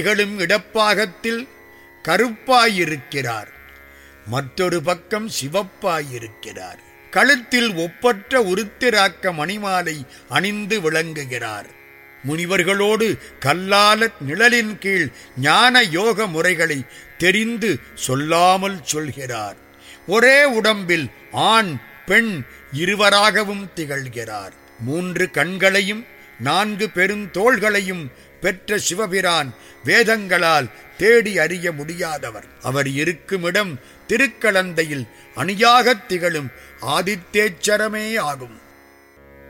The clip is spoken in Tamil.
திகழும் இடப்பாகத்தில் கருப்பாயிருக்கிறார் மற்றொரு பக்கம் சிவப்பாயிருக்கிறார் கழுத்தில் ஒப்பற்ற உருத்திராக்க மணிமாலை அணிந்து விளங்குகிறார் முனிவர்களோடு கல்லால நிழலின் கீழ் ஞான யோக முறைகளை தெரிந்து சொல்லாமல் சொல்கிறார் ஒரே உடம்பில் ஆண் பெண் இருவராகவும் திகழ்கிறார் மூன்று கண்களையும் நான்கு பெருந்தோள்களையும் பெற்ற சிவபிரான் வேதங்களால் தேடி அறிய முடியாதவர் அவர் இருக்குமிடம் திருக்கலந்தையில் அணியாகத் திகழும் ஆதித்தேச்சரமே ஆகும்